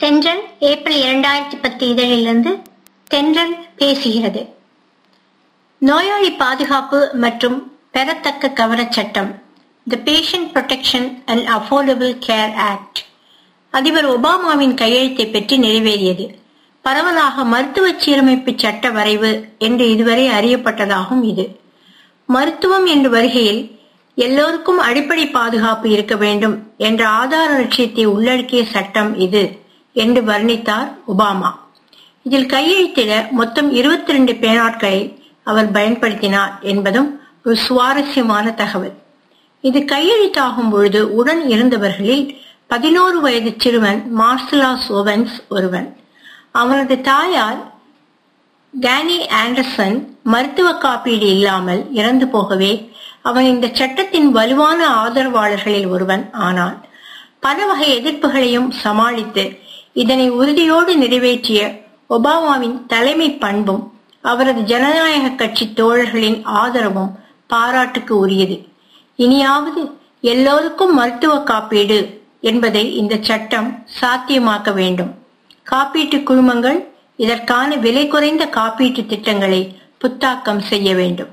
தென்றல் ஏப்ரல் இரண்டாயிரத்தி பத்து இதழிலிருந்து தென்றல் பேசுகிறது நோயாளி பாதுகாப்பு மற்றும் பெறத்தக்க கவனச் சட்டம் the patient protection and affordable care act அதிபர் ஒபாமாவின் கையெழுத்தை பெற்று நிறைவேறியது பரவலாக மருத்துவ சீரமைப்பு சட்ட வரைவு என்று இதுவரை அறியப்பட்டதாகும் இது மருத்துவம் என்று வருகையில் எல்லோருக்கும் அடிப்படை பாதுகாப்பு இருக்க வேண்டும் என்ற ஆதார லட்சியத்தை உள்ளடக்கிய சட்டம் இது என்று வர்ணித்தார் ஒபாமா இதில் கையெழுத்திட மொத்தம் இருபத்தி ரெண்டு பேனாட்களை அவர் பயன்படுத்தினார் என்பதும் ஒரு சுவாரஸ்யமான தகவல் இது கையெழுத்தாகும் பொழுது உடன் இருந்தவர்களில் பதினோரு வயது சிறுவன் மார்சலா சோவன்ஸ் ஒருவன் அவனது தாயார் டேனி ஆண்டர்சன் மருத்துவ காப்பீடு இல்லாமல் இறந்து போகவே அவன் இந்த சட்டத்தின் வலுவான ஆதரவாளர்களில் ஒருவன் ஆனான் பல வகை எதிர்ப்புகளையும் சமாளித்து இதனை உறுதியோடு நிறைவேற்றிய ஒபாமாவின் தலைமை பண்பும் அவரது ஜனநாயக கட்சி தோழர்களின் ஆதரவும் பாராட்டுக்கு உரியது இனியாவது எல்லோருக்கும் மருத்துவ காப்பீடு என்பதை இந்த சட்டம் சாத்தியமாக்க வேண்டும் காப்பீட்டு குழுமங்கள் இதற்கான விலை குறைந்த காப்பீட்டு திட்டங்களை புத்தாக்கம் செய்ய வேண்டும்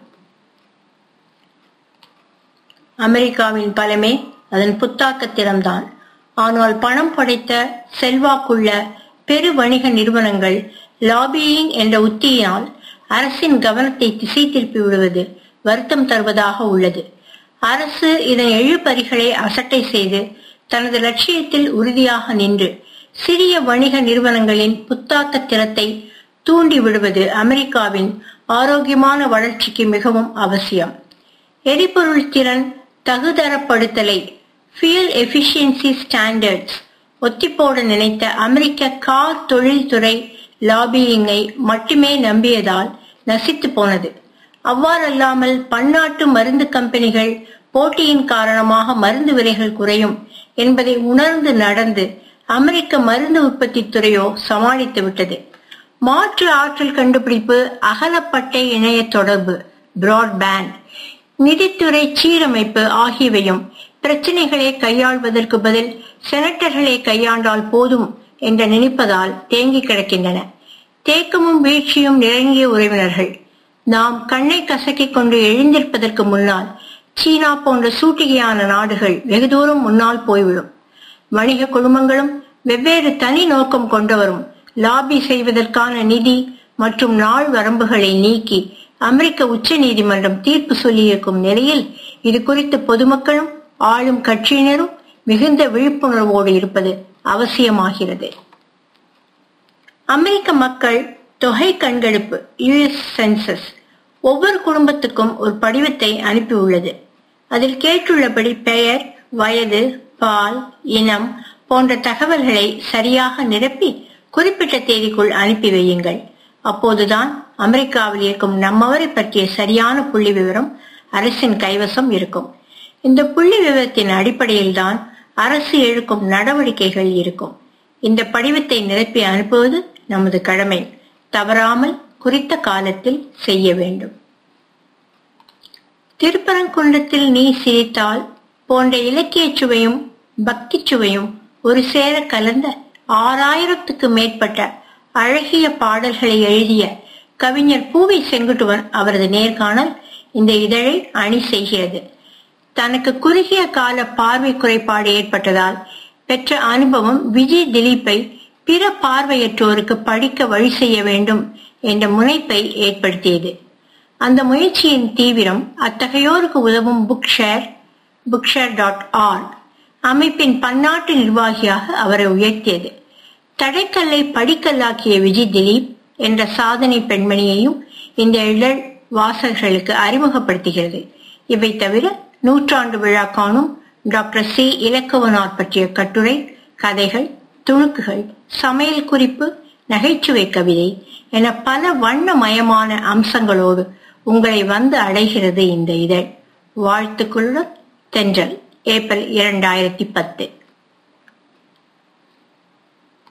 அமெரிக்காவின் பலமே அதன் புத்தாக்கத்திடம்தான் ஆனால் பணம் படைத்த செல்வாக்குள்ள பெரு வணிக நிறுவனங்கள் லாபியிங் என்ற உத்தியினால் அரசின் கவனத்தை திசை திருப்பி விடுவது வருத்தம் தருவதாக உள்ளது அரசு இதன் எழுபறிகளை அசட்டை செய்து தனது லட்சியத்தில் உறுதியாக நின்று சிறிய வணிக நிறுவனங்களின் புத்தாக்க திறத்தை தூண்டி விடுவது அமெரிக்காவின் ஆரோக்கியமான வளர்ச்சிக்கு மிகவும் அவசியம் எரிபொருள் திறன் தகுதரப்படுத்தலை ஃபியல் எஃபிஷியன்சி ஸ்டாண்டர்ட்ஸ் ஒத்திப்போட நினைத்த அமெரிக்க கார் தொழில்துறை லாபியிங்கை மட்டுமே நம்பியதால் நசித்து போனது அவ்வாறல்லாமல் பன்னாட்டு மருந்து கம்பெனிகள் போட்டியின் காரணமாக மருந்து விலைகள் குறையும் என்பதை உணர்ந்து நடந்து அமெரிக்க மருந்து உற்பத்தி துறையோ சமாளித்து விட்டது மாற்று ஆற்றல் கண்டுபிடிப்பு அகலப்பட்டை இணைய தொடர்பு பிராட்பேண்ட் நிதித்துறை சீரமைப்பு ஆகியவையும் பிரச்சனைகளை கையாள்வதற்கு பதில் செனட்டர்களை கையாண்டால் போதும் என்று நினைப்பதால் தேங்கி கிடக்கின்றன தேக்கமும் வீழ்ச்சியும் நெருங்கிய உறவினர்கள் நாம் கண்ணை கசக்கிக் கொண்டு எழுந்திருப்பதற்கு முன்னால் சீனா போன்ற சூட்டிகையான நாடுகள் வெகு தூரம் முன்னால் போய்விடும் வணிக குழுமங்களும் வெவ்வேறு தனி நோக்கம் கொண்டவரும் லாபி செய்வதற்கான நிதி மற்றும் நாள் வரம்புகளை நீக்கி அமெரிக்க உச்ச நீதிமன்றம் தீர்ப்பு சொல்லியிருக்கும் நிலையில் இது குறித்து பொதுமக்களும் ஆளும் கட்சியினரும் மிகுந்த விழிப்புணர்வோடு இருப்பது அவசியமாகிறது அமெரிக்க மக்கள் தொகை கண்காணிப்பு யுஎஸ் சென்சஸ் ஒவ்வொரு குடும்பத்துக்கும் ஒரு படிவத்தை அனுப்பியுள்ளது அதில் கேட்டுள்ளபடி பெயர் வயது பால் இனம் போன்ற தகவல்களை சரியாக நிரப்பி குறிப்பிட்ட தேதிக்குள் அனுப்பி வையுங்கள் அப்போதுதான் அமெரிக்காவில் இருக்கும் நம்மவரை பற்றிய சரியான புள்ளி விவரம் அரசின் கைவசம் இருக்கும் இந்த புள்ளி விவரத்தின் அடிப்படையில் தான் அரசு எடுக்கும் நடவடிக்கைகள் இருக்கும் இந்த படிவத்தை நிரப்பி அனுப்புவது நமது கடமை தவறாமல் குறித்த காலத்தில் செய்ய வேண்டும் திருப்பரங்குன்றத்தில் நீ சிரித்தால் போன்ற இலக்கிய சுவையும் பக்தி சுவையும் ஒரு சேர கலந்த ஆறாயிரத்துக்கு மேற்பட்ட அழகிய பாடல்களை எழுதிய கவிஞர் பூவை செங்குட்டுவன் அவரது நேர்காணல் இந்த இதழை அணி செய்கிறது தனக்கு குறுகிய கால பார்வை குறைபாடு ஏற்பட்டதால் பெற்ற அனுபவம் விஜய் திலீப்பை பிற பார்வையற்றோருக்கு படிக்க வழி செய்ய வேண்டும் என்ற முனைப்பை ஏற்படுத்தியது அந்த முயற்சியின் தீவிரம் அத்தகையோருக்கு உதவும் book share book share dot org அமைப்பின் பன்னாட்டு நிர்வாகியாக அவரை உயர்த்தியது தடைக்கல்லை படிக்கல்லாக்கிய விஜய் திலீப் என்ற சாதனை பெண்மணியையும் இந்த இதழ் வாசகர்களுக்கு அறிமுகப்படுத்துகிறது இவை தவிர நூற்றாண்டு விழா காணும் டாக்டர் சி இலக்குவனார் பற்றிய கட்டுரை கதைகள் துணுக்குகள் சமையல் குறிப்பு நகைச்சுவை கவிதை என பல வண்ணமயமான அம்சங்களோடு உங்களை வந்து அடைகிறது இந்த இதழ் வாழ்த்துக்களுடன் தென்றல் ஏப்ரல் இரண்டாயிரத்தி பத்து